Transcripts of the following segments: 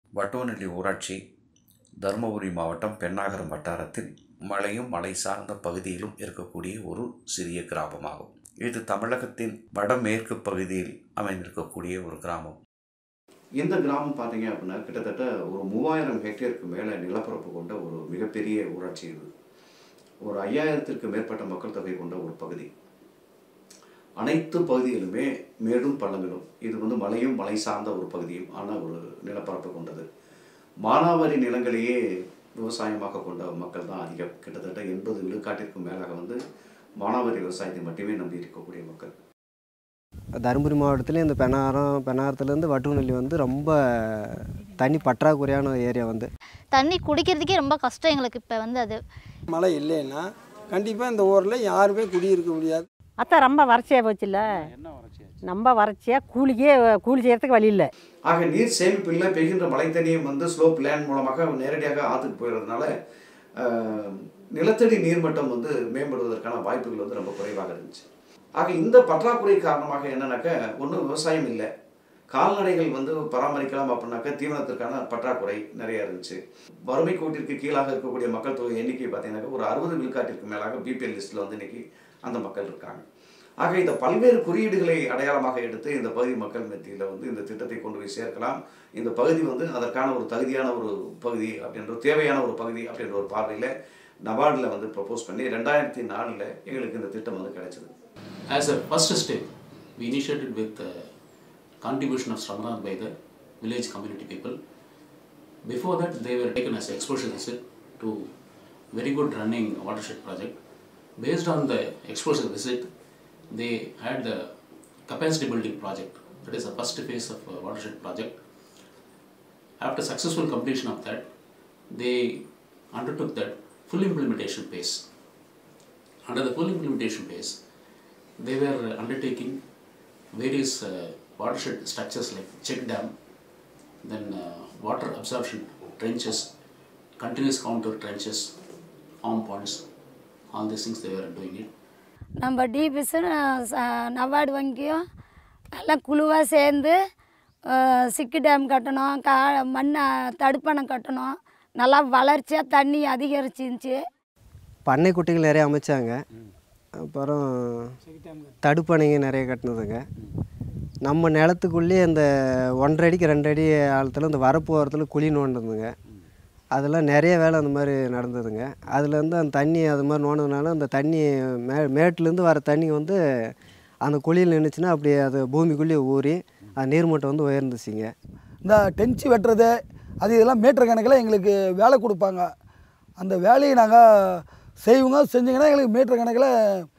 வட்டோநெல்லி ஊராட்சி தருமபுரி மாவட்டம் பெண்ணாகரம் வட்டாரத்தில் மலையும் மலை சார்ந்த பகுதியிலும் இருக்கக்கூடிய ஒரு சிறிய கிராமமாகும் இது தமிழகத்தின் வடமேற்கு பகுதியில் அமைந்திருக்கக்கூடிய ஒரு கிராமம் இந்த கிராமம் பார்த்தீங்க அப்படின்னா கிட்டத்தட்ட ஒரு மூவாயிரம் ஹெக்டேருக்கு மேலே நிலப்பரப்பு கொண்ட ஒரு மிகப்பெரிய ஊராட்சி இது ஒரு ஐயாயிரத்திற்கு மேற்பட்ட மக்கள் தொகை கொண்ட ஒரு பகுதி அனைத்து பகுதிகளுமே மேடும் பள்ளங்களும் இது வந்து மலையும் மலை சார்ந்த ஒரு பகுதியும் ஆன ஒரு நிலப்பரப்பு கொண்டது மானாவாரி நிலங்களையே விவசாயமாக கொண்ட மக்கள் தான் அதிகம் கிட்டத்தட்ட எண்பது விழுக்காட்டிற்கும் மேலாக வந்து மானாவாரி விவசாயத்தை மட்டுமே நம்பி இருக்கக்கூடிய மக்கள் தருமபுரி மாவட்டத்துலேயும் இந்த பெண்ணாரம் பெண்ணாரத்துலேருந்து வட்டுநெல்லி வந்து ரொம்ப தண்ணி பற்றாக்குறையான ஏரியா வந்து தண்ணி குடிக்கிறதுக்கே ரொம்ப கஷ்டம் எங்களுக்கு இப்போ வந்து அது மழை இல்லைன்னா கண்டிப்பாக இந்த ஊரில் யாருமே குடியிருக்க முடியாது அத்தான் ரொம்ப வறட்சியாக போச்சுல்ல ரொம்ப வறட்சியாக கூலிக்கே கூலி செய்கிறதுக்கு வழி இல்லை ஆக நீர் சேமிப்பு இல்லை பெய்கின்ற மழை தண்ணியும் வந்து ஸ்லோப் லேண்ட் மூலமாக நேரடியாக ஆற்றுக்கு போயிடுறதுனால ஆஹ், நிலத்தடி நீர்மட்டம் வந்து மேம்படுவதற்கான வாய்ப்புகள் வந்து ரொம்ப குறைவாக இருந்துச்சு ஆக இந்த பற்றாக்குறை காரணமாக என்னன்னாக்க ஒன்றும் விவசாயம் இல்லை கால்நடைகள் வந்து பராமரிக்கலாம் அப்படின்னாக்க தீவனத்திற்கான பற்றாக்குறை நிறைய இருந்துச்சு வறுமை கோட்டிற்கு கீழாக இருக்கக்கூடிய மக்கள் தொகை எண்ணிக்கை பார்த்தீங்கன்னாக்க ஒரு அறுபது விழுக்காட்டிற்கு மேலாக பிபிஎல் லிஸ்ட்டில் வந்து இன்னைக்கு அந்த மக்கள் இருக்காங்க ஆக இந்த பல்வேறு குறியீடுகளை அடையாளமாக எடுத்து இந்த பகுதி மக்கள் மத்தியில் வந்து இந்த திட்டத்தை கொண்டு போய் சேர்க்கலாம் இந்த பகுதி வந்து அதற்கான ஒரு தகுதியான ஒரு பகுதி அப்படின்ற தேவையான ஒரு பகுதி அப்படின்ற ஒரு பார்வையில் நபார்டில் வந்து ப்ரப்போஸ் பண்ணி ரெண்டாயிரத்தி நாலில் எங்களுக்கு இந்த திட்டம் வந்து கிடைச்சது As a first step, we initiated with uh, contribution of Sramanath by the village community people. Before that, they were taken as exposure visit to very good running watershed project. Based on the exposure visit, they had the capacity building project. That is the first phase of uh, watershed project. After successful completion of that, they undertook that full implementation phase. Under the full implementation phase, they were undertaking various uh, watershed structures like check dam, then uh, water absorption trenches, continuous contour trenches, arm ponds, all these things they were doing it. நம்ம டிபிஸும் நவார்டு வங்கியும் எல்லாம் குழுவாக சேர்ந்து அஹ், சிக்கு dam கட்டணும் கா மண்ணை தடுப்பணம் கட்டணும் நல்லா வளர்ச்சியாக தண்ணி அதிகரிச்சிருந்துச்சு பண்ணை குட்டிகள் நிறைய அமைச்சாங்க அப்புறம் தடுப்பணைங்க நிறைய கட்டினதுங்க நம்ம நிலத்துக்குள்ளேயே இந்த ஒன்றரை அடிக்கு ரெண்டு அடி ஆழத்தில் இந்த வரப்பு ஓரத்தில் குழி நோண்டுதுங்க அதெல்லாம் நிறைய வேலை அந்த மாதிரி நடந்ததுங்க அதுலேருந்து அந்த தண்ணி அது மாதிரி நோண்டதுனால அந்த தண்ணி மே மேட்டிலேருந்து வர தண்ணி வந்து அந்த குழியில் நின்றுச்சுன்னா அப்படியே அது பூமிக்குள்ளேயே ஊறி அது நீர்மட்டம் வந்து உயர்ந்துச்சுங்க இந்த டென்ச்சு வெட்டுறது அது இதெல்லாம் மீட்டர் கணக்கில் எங்களுக்கு வேலை கொடுப்பாங்க அந்த வேலையை நாங்கள் செய்வோங்க செஞ்சிங்கன்னா எங்களுக்கு மீட்டர் கணக்கில்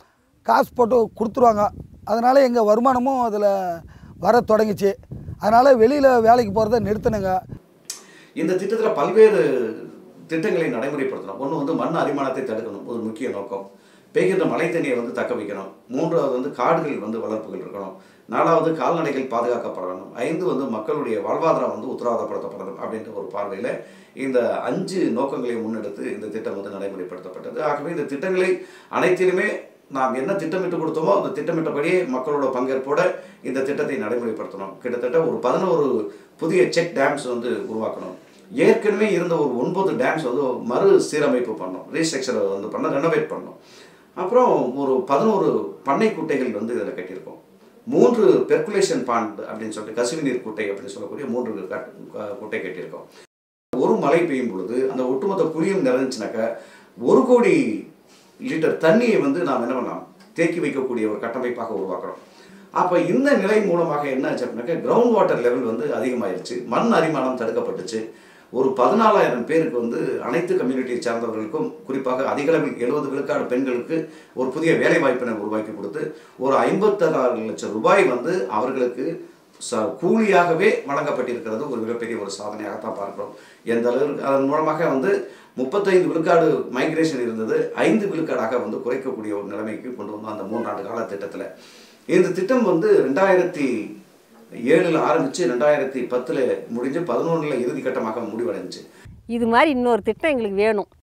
காசு போட்டு கொடுத்துருவாங்க அதனால் எங்கள் வருமானமும் அதில் வர தொடங்கிச்சு அதனால் வெளியில் வேலைக்கு போகிறத நிறுத்தினுங்க இந்த திட்டத்தில் பல்வேறு திட்டங்களை நடைமுறைப்படுத்தணும் ஒன்று வந்து மண் அரிமானத்தை தடுக்கணும் ஒரு முக்கிய நோக்கம் பெய்கின்ற மழை தண்ணியை வந்து தக்க வைக்கணும் மூன்றாவது வந்து காடுகள் வந்து வளர்ப்புகள் இருக்கணும் நாலாவது கால்நடைகள் பாதுகாக்கப்படணும் ஐந்து வந்து மக்களுடைய வாழ்வாதாரம் வந்து உத்தரவாதப்படுத்தப்படணும் அப்படின்ற ஒரு பார்வையில் இந்த அஞ்சு நோக்கங்களை முன்னெடுத்து இந்த திட்டம் வந்து நடைமுறைப்படுத்தப்பட்டது ஆகவே இந்த திட்டங்களை அனைத்திலுமே நாம் என்ன திட்டமிட்டு கொடுத்தோமோ அந்த திட்டமிட்டபடியே மக்களோட பங்கேற்போட இந்த திட்டத்தை நடைமுறைப்படுத்தணும் கிட்டத்தட்ட ஒரு பதினோரு புதிய செக் டேம்ஸ் வந்து உருவாக்கணும் ஏற்கனவே இருந்த ஒரு ஒன்பது டேம்ஸ் வந்து மறு சீரமைப்பு பண்ணோம் ரீஸ்ட்ரக்சர் வந்து பண்ண ரெனோவேட் பண்ணோம் அப்புறம் ஒரு பதினோரு பண்ணை குட்டைகள் வந்து இதில் கட்டியிருக்கோம் மூன்று பெர்குலேஷன் பாண்ட் அப்படின்னு சொல்லிட்டு கசிவு நீர் குட்டை அப்படின்னு சொல்லக்கூடிய மூன்று கட்- க- குட்டை கட்டியிருக்கோம் ஒரு மழை பெய்யும் பொழுது அந்த ஒட்டுமொத்த குழியும் நிறைஞ்சுனாக்கா ஒரு கோடி லிட்டர் தண்ணியை வந்து நாம் என்ன பண்ணலாம் தேக்கி வைக்கக்கூடிய ஒரு கட்டமைப்பாக உருவாக்குறோம் அப்போ இந்த நிலை மூலமாக என்ன ஆச்சு அப்படின்னாக்கா கிரவுண்ட் வாட்டர் லெவல் வந்து அதிகமாயிருச்சு மண் அரிமானம் தடுக்கப்பட்டுச்சு ஒரு பதினாலாயிரம் பேருக்கு வந்து அனைத்து கம்யூனிட்டியை சார்ந்தவர்களுக்கும் குறிப்பாக அதிகளவில் எழுபது விழுக்காடு பெண்களுக்கு ஒரு புதிய வேலை வாய்ப்பினை உருவாக்கி கொடுத்து ஒரு ஐம்பத்தாறு லட்சம் ரூபாய் வந்து அவர்களுக்கு ச கூலியாகவே வழங்கப்பட்டிருக்கிறது ஒரு மிகப்பெரிய ஒரு சாதனையாகத்தான் பார்க்கிறோம் எந்த அளவுக்கு அதன் மூலமாக வந்து முப்பத்தைந்து விழுக்காடு மைக்ரேஷன் இருந்தது ஐந்து விழுக்காடாக வந்து குறைக்கக்கூடிய ஒரு நிலைமைக்கு கொண்டு வந்தோம் அந்த மூன்றாண்டு கால திட்டத்தில் இந்த திட்டம் வந்து ரெண்டாயிரத்தி ஏழில் ஆரம்பித்து ரெண்டாயிரத்தி பத்தில் முடிஞ்சு பதினொன்றில் இறுதி கட்டமாக முடிவடைஞ்சுச்சு இது மாதிரி இன்னொரு திட்டம் எங்களுக்கு வேணும்